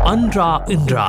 அன்றா இன்றா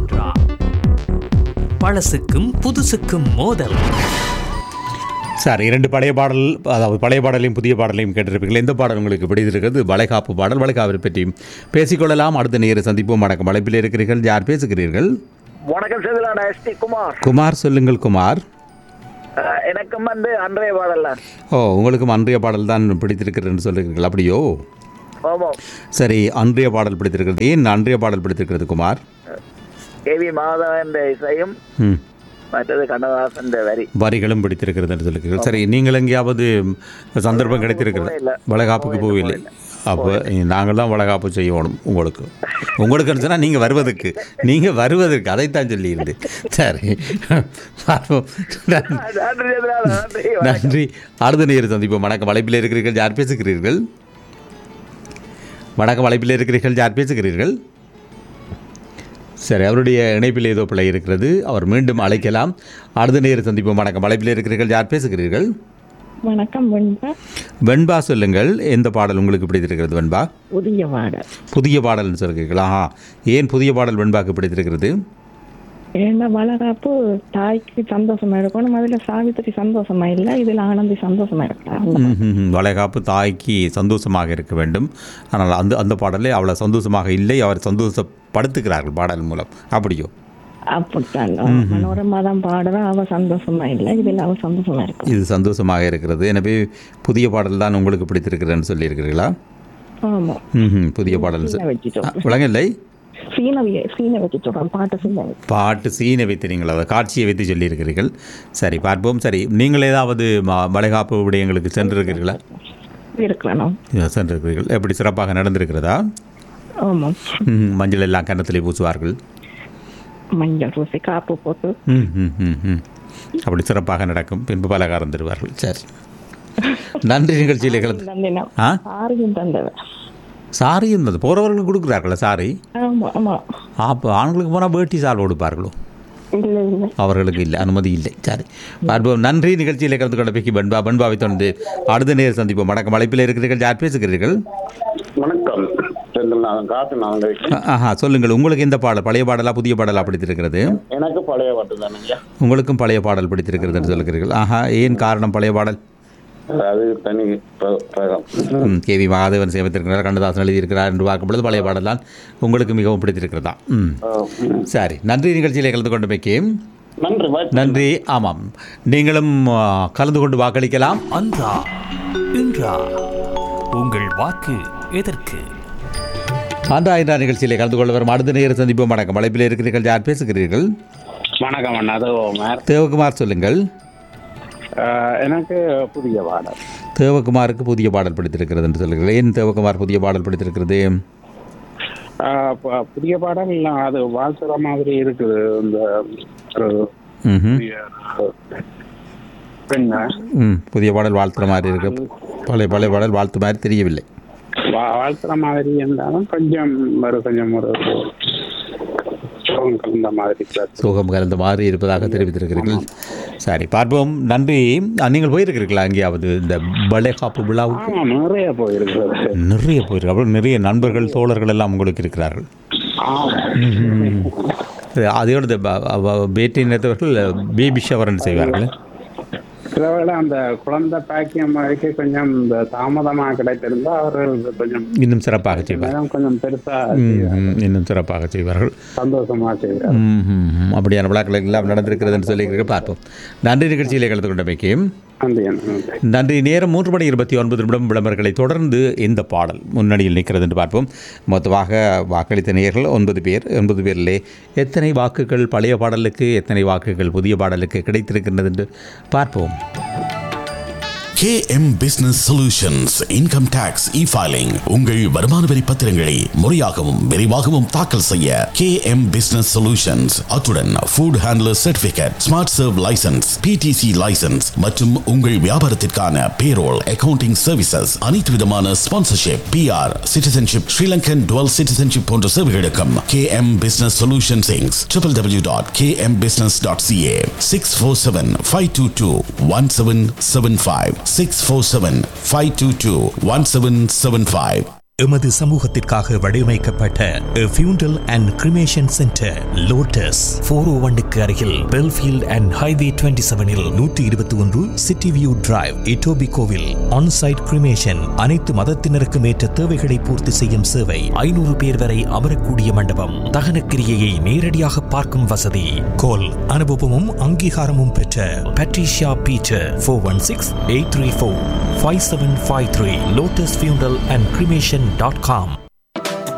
பழசுக்கும் புதுசுக்கும் மோதல் சார் இரண்டு பழைய பாடல் அதாவது பழைய பாடலையும் புதிய பாடலையும் கேட்டிருப்பீர்கள் எந்த பாடல் உங்களுக்கு பிடித்திருக்கிறது வளைகாப்பு பாடல் வளைகாப்பை பற்றி பேசிக்கொள்ளலாம் அடுத்த நேர சந்திப்போம் வணக்கம் அழைப்பில் இருக்கிறீர்கள் யார் பேசுகிறீர்கள் வணக்கம் செதிலான எஸ் டி குமார் குமார் சொல்லுங்கள் குமார் அஹ், எனக்கும் வந்து அன்றைய பாடல்ல ஓ உங்களுக்கும் அன்றைய பாடல் தான் பிடித்திருக்கிறதுன்னு சொல்லுகிறீர்கள் அப்படியோ ஆமாம் சரி அன்றைய பாடல் பிடித்திருக்கிறது ஏன் அன்றைய பாடல் பிடித்திருக்கிறது குமார் கேவி மாதவன் இசையும் ம் மற்றது கண்ணதாசன் வரி வரிகளும் பிடித்திருக்கிறது என்று சொல்லுகிறீர்கள் சரி நீங்கள் எங்கேயாவது சந்தர்ப்பம் கிடைத்திருக்கிறது போகல. வளகாப்புக்கு போகவில்லை அப்போ நாங்கள் தான் வளகாப்பு செய்யணும் உங்களுக்கு உங்களுக்கு சொன்னால் நீங்கள் வருவதற்கு நீங்கள் வருவதற்கு அதைத்தான் சொல்லியிருந்து சரி பார்ப்போம் நன்றி. நன்றி செதிலான நன்றி வணக்கம். நன்றி அடுத்த நேரம் சந்திப்போம் வணக்கம் அழைப்பில் இருக்கிறீர்கள் யார் பேசுகிறீர்கள் வணக்கம் அழைப்பில் இருக்கிறீர்கள் யார் பேசுகிறீர்கள் சரி அவருடைய இணைப்பில் ஏதோ பிழை இருக்கிறது அவர் மீண்டும் அழைக்கலாம் அடுத்த நேரம் சந்திப்போம் வணக்கம் அழைப்பில் இருக்கிறீர்கள் யார் பேசுகிறீர்கள் வணக்கம் வெண்பா வெண்பா சொல்லுங்கள் எந்த பாடல் உங்களுக்கு பிடித்திருக்கிறது வெண்பா புதிய வாட புதிய பாடல்னு சொல்கிறீர்களா ஆஹா ஏன் புதிய பாடல் வெண்பாக்கு பிடித்திருக்கிறது ஏன்னா வளகாப்பு தாய்க்கு சந்தோஷமா இருக்கணும் அதுல சாவித்திரி சந்தோஷமா இல்லை இதுல ஆனந்தி சந்தோஷமா இருக்கலாம் ம், ம், ம். வளைகாப்பு தாய்க்கு சந்தோஷமாக இருக்க வேண்டும் ஆனால் அந்த அந்த பாடலே அவளை சந்தோஷமாக இல்லை அவர் சந்தோஷப்படுத்துகிறார்கள் பாடல் மூலம் அப்படியோ அப்படித்தான் மனோரமா தான் பாடுறா அவ சந்தோஷமா இல்லை இதுல அவ சந்தோஷமா இருக்கும் இது சந்தோஷமாக இருக்கிறது எனவே புதிய பாடல் தான் உங்களுக்கு பிடித்திருக்கிறதுன்னு சொல்லியிருக்கிறீர்களா ஆமா ம் ம், புதிய பாடல் சீனை வச்சுட்டோம் விளங்கவில்லை சீனவிய சீனை வச்சுட்டோம் பாட்டு சீனை பாட்டு சீனை வைத்து நீங்கள் அதை காட்சியை வைத்து சொல்லியிருக்கிறீர்கள் சரி பார்ப்போம் சரி நீங்கள் ஏதாவது ம- வளைகாப்பு விடயங்களுக்கு சென்றிருக்கிறீர்களா இருக்கலாம் சென்றிருக்கிறீர்கள் எப்படி சிறப்பாக நடந்திருக்கிறதா ஆமா ம், மஞ்சள் எல்லாம் கன்னத்திலே பூசுவார்கள் மஞ்சள் பூசி காப்பு போட்டு ம் ம் ம் ம் அப்படி சிறப்பாக நடக்கும் பின்பு பலகாரம் தருவார்கள் சரி நன்றி நிகழ்ச்சியில் கலந்து தந்தினா ஆ ஆறுயும் தந்தவ சாரி இருந்தது போகிறவர்கள் கொடுக்குறார்களா சாரி ஆமா ஆமா அப்போ ஆண்களுக்கு போனால் வேட்டி சால் கொடுப்பார்களோ இல்ல இல்ல அவர்களுக்கு இல்லை அனுமதி இல்லை சரி பார்ப்போம் நன்றி நிகழ்ச்சியில் கலந்து கொண்ட பிக்கி பண்பா பண்பாவை தொடர்ந்து அடுத்த நேரம் சந்திப்போம் வணக்கம் அழைப்பில் இருக்கிறீர்கள் யார் பேசுகிறீர்கள் வணக்கம் செந்தில்நாதன் காத்து நான் ஆ- ஆஹா சொல்லுங்கள் உங்களுக்கு எந்த பாடல் பழைய பாடலா புதிய பாடலா பிடித்திருக்கிறது எனக்கு பழைய பாட்டு தானுங்க உங்களுக்கும் பழைய பாடல் பிடித்திருக்கிறது சொல்லுகிறீர்கள் ஆஹா ஏன் காரணம் பழைய பாடல் அது தனி ப- பகம் ம், கேவி மகாதேவன் சேமித்திருக்கிறார் கண்ணதாசன் எழுதியிருக்கிறார் என்று பார்க்கும்பொழுது பழைய பாடல் தான் உங்களுக்கு மிகவும் பிடித்திருக்கிறதா ம் ம். சரி நன்றி நிகழ்ச்சியில் கலந்து கொண்டு மிக்கி நன்றி வாய்ப்பு நன்றி ஆமாம் நீங்களும் ஆ, கலந்து கொண்டு வாக்களிக்கலாம் அன்றா இன்றா உங்கள் வாக்கு எதற்கு ஆண்டா என்ற நிகழ்ச்சியில் கலந்து கொள்ள வரும் அடுத்த நேரம் சந்திப்போம் வணக்கம் அழைப்பில் இருக்கிறீர்கள் யார் பேசுகிறீர்கள் வணக்கம் அண்ணா அது ஓமர் தேவகுமார் சொல்லுங்கள் அஹ், எனக்கு புதிய பாடல் தேவகுமாருக்கு புதிய பாடல் பிடித்திருக்கிறது என்று சொல்லுங்கள் ஏன் தேவகுமார் புதிய பாடல் பிடித்திருக்கிறது அஹ், ப- புதிய பாடல் அது வாழ்த்துற மாதிரி இருக்குது இந்த ஒரு ம்ஹும். புதிய பெண்ண ம் புதிய பாடல் வாழ்த்துற மாதிரி இருக்கு பழைய பழைய பாடல் வாழ்த்து மாதிரி தெரியவில்லை வா- வாழ்த்துற மாதிரி இருந்தாலும் கொஞ்சம் ஒரு கொஞ்சம் ஒரு சோகம் கலந்த மாதிரி இருக்குது. சோகம் கலந்த மாதிரி இருப்பதாக தெரிவித்திருக்கிறீர்கள் சரி பார்ப்போம் நன்றி ஆ, நீங்கள் போயிருக்கிறீர்களா எங்கேயாவது இந்த பலேகாப்பு விழாவுக்கு ஆமா நிறைய போயிருக்கிறது நிறைய போயிருக்கு அப்புறம் நிறைய நண்பர்கள் தோழர்கள் எல்லாம் உங்களுக்கு இருக்கிறார்கள் ஆமா அதோட இந்த ப- ப- பேட்டி நேர்த்தவர்கள் பேபி ஷவர்னு செய்வார்கள் சில வேளை அந்த குழந்தை பாக்கியம் வரைக்கு கொஞ்சம் இந்த தாமதமாக கிடைத்திருந்தா அவர்கள் கொஞ்சம் இன்னும் சிறப்பாக செய்வார்கள் நேரம் கொஞ்சம் பெருசா ம், ம், இன்னும் சிறப்பாக செய்வார்கள் சந்தோஷமா செய்வார் ம், ம், ம். அப்படியான விழாக்கள் எல்லாம் நடந்திருக்கிறது என்று சொல்லி பார்ப்போம் நன்றி நிகழ்ச்சியிலே கலந்து கொண்டமைக்கு நன்றி அண்ணா, நன்றி நன்றி நேரம் மூன்று மணி இருபத்தி ஒன்பது நிமிடம் விளம்பரங்களை தொடர்ந்து இந்த பாடல் முன்னணியில் நிற்கிறது என்று பார்ப்போம் மொத்தமாக வாக்களித்த நேயர்கள் ஒன்பது பேர் ஒன்பது பேரிலே எத்தனை வாக்குகள் பழைய பாடலுக்கு எத்தனை வாக்குகள் புதிய பாடலுக்கு கிடைத்திருக்கின்றது என்று பார்ப்போம் KM Business Solutions Income Tax E-Filing உங்கள் வருமான வரி பத்திரங்களை முறையாகவும் விரைவாகவும் தாக்கல் செய்ய KM Business Solutions அத்துடன் Food Handler Certificate Smart Serve License PTC License மற்றும் உங்கள் வியாபாரத்திற்கான Payroll Accounting Services அனைத்து விதமான Sponsorship PR Citizenship Sri Lankan Dual Citizenship போன்ற சேவைகளுக்கும் KM Business Solutions Inc. www.kmbusiness.ca 647-522-1775 647-522-1775 எமது சமூகத்திற்காக வடிவமைக்கப்பட்ட funeral and cremation centre Lotus four O ஒன்னுக்கு அருகில் பெல்ஃபீல்ட் அண்ட் ஹைவே டுவெண்ட்டி செவனில் நூற்றி இருபத்தி ஒன்று சிட்டி வியூ டிரைவ் இட்டோபி கோவில் ஆன்சைட் கிரிமேஷன் அனைத்து மதத்தினருக்கும் ஏற்ற தேவைகளை பூர்த்தி செய்யும் சேவை ஐநூறு பேர் வரை அமரக்கூடிய மண்டபம் தகன கிரியையை நேரடியாக பார்க்கும் வசதி கோல் அனுபவமும் அங்கீகாரமும் பெற்ற Patricia Peter four one six eight three four five seven five three Lotus funeral and cremation dot com